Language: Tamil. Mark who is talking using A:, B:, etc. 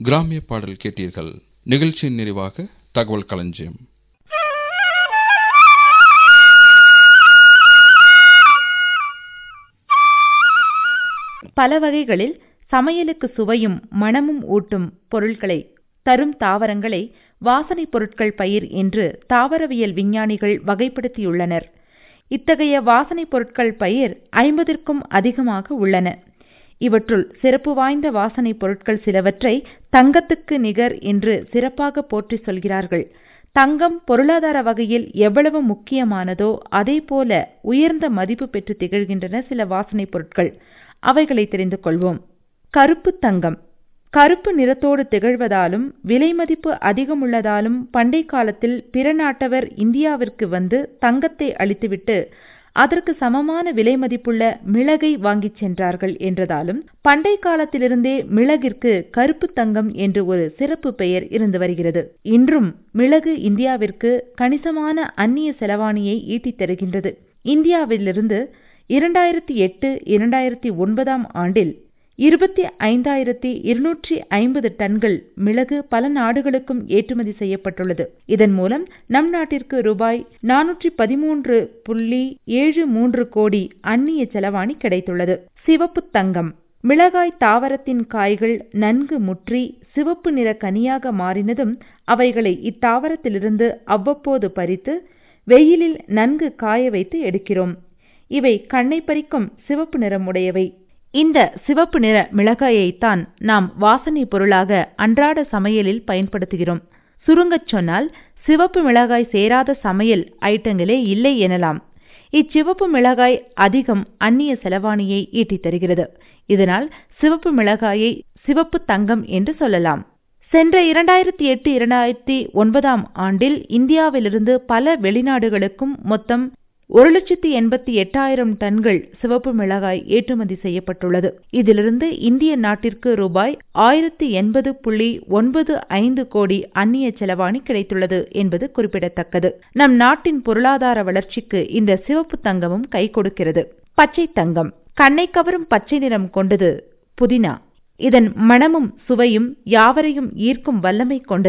A: கிராமிய பாடல் கேட்டீர்கள் நிகழ்ச்சியின் நிறைவாக தகவல் களஞ்சியம்
B: பல வகைகளில் சமையலுக்கு சுவையும் மணமும் ஊட்டும் பொருட்களை தரும் தாவரங்களை வாசனைப் பொருட்கள் பயிர் என்று தாவரவியல் விஞ்ஞானிகள் வகைப்படுத்தியுள்ளனர் இத்தகைய வாசனைப் பொருட்கள் பயிர் ஐம்பதிற்கும் அதிகமாக உள்ளன இவற்றுள் சிறப்பு வாய்ந்த வாசனைப் பொருட்கள் சிலவற்றை தங்கத்துக்கு நிகர் என்று சிறப்பாக போற்றி சொல்கிறார்கள் தங்கம் பொருளாதார வகையில் எவ்வளவு முக்கியமானதோ அதேபோல உயர்ந்த மதிப்பு பெற்று திகழ்கின்றன சில வாசனைப் பொருட்கள் அவைகளை தெரிந்து கொள்வோம் கருப்பு தங்கம் கருப்பு நிறத்தோடு திகழ்வதாலும் விலை மதிப்பு அதிகமுள்ளதாலும் பண்டை காலத்தில் பிற நாட்டவர் இந்தியாவிற்கு வந்து தங்கத்தை அளித்துவிட்டு அதற்கு சமமான விலை மதிப்புள்ள மிளகை வாங்கிச் சென்றார்கள் என்றதாலும் பண்டை காலத்திலிருந்தே மிளகிற்கு கருப்பு தங்கம் என்று ஒரு சிறப்பு பெயர் இருந்து வருகிறது இன்றும் மிளகு இந்தியாவிற்கு கணிசமான அந்நிய செலவாணியை ஈட்டித் தருகின்றது இந்தியாவிலிருந்து இரண்டாயிரத்தி எட்டு இரண்டாயிரத்தி ஒன்பதாம் ஆண்டில் இருபத்தி ஐந்தாயிரத்தி இருநூற்றி ஐம்பது டன்கள் மிளகு பல நாடுகளுக்கும் ஏற்றுமதி செய்யப்பட்டுள்ளது இதன் மூலம் நம் நாட்டிற்கு ரூபாய் நானூற்றி பதிமூன்று புள்ளி ஏழு மூன்று கோடி அந்நிய செலவாணி கிடைத்துள்ளது சிவப்பு தங்கம் மிளகாய் தாவரத்தின் காய்கள் நன்கு முற்றி சிவப்பு நிற கனியாக மாறினதும் அவைகளை இத்தாவரத்திலிருந்து அவ்வப்போது பறித்து வெயிலில் நன்கு காய வைத்து எடுக்கிறோம் இவை கண்ணை பறிக்கும் சிவப்பு நிறமுடையவை இந்த சிவப்பு நிற மிளகாயைத்தான் நாம் வாசனை பொருளாக அன்றாட சமையலில் பயன்படுத்துகிறோம் சுருங்கச் சொன்னால் சிவப்பு மிளகாய் சேராத சமையல் ஐட்டங்களே இல்லை எனலாம் இச்சிவப்பு மிளகாய் அதிகம் அந்நிய செலவாணியை ஈட்டித் தருகிறது இதனால் சிவப்பு மிளகாயை சிவப்பு தங்கம் என்று சொல்லலாம் சென்ற இரண்டாயிரத்தி எட்டு இரண்டாயிரத்தி ஒன்பதாம் ஆண்டில் இந்தியாவிலிருந்து பல வெளிநாடுகளுக்கும் மொத்தம் ஒரு லட்சத்தி எண்பத்தி எட்டாயிரம் டன்கள் சிவப்பு மிளகாய் ஏற்றுமதி செய்யப்பட்டுள்ளது இதிலிருந்து இந்திய நாட்டிற்கு ரூபாய் ஆயிரத்தி எண்பது புள்ளி ஒன்பது ஐந்து கோடி அந்நிய செலவாணி கிடைத்துள்ளது என்பது குறிப்பிடத்தக்கது நம் நாட்டின் பொருளாதார வளர்ச்சிக்கு இந்த சிவப்பு தங்கமும் கை கொடுக்கிறது பச்சை தங்கம் கண்ணை கவரும் பச்சை நிறம் கொண்டது புதினா இதன் மணமும் சுவையும் யாவரையும் ஈர்க்கும் வல்லமை கொண்டது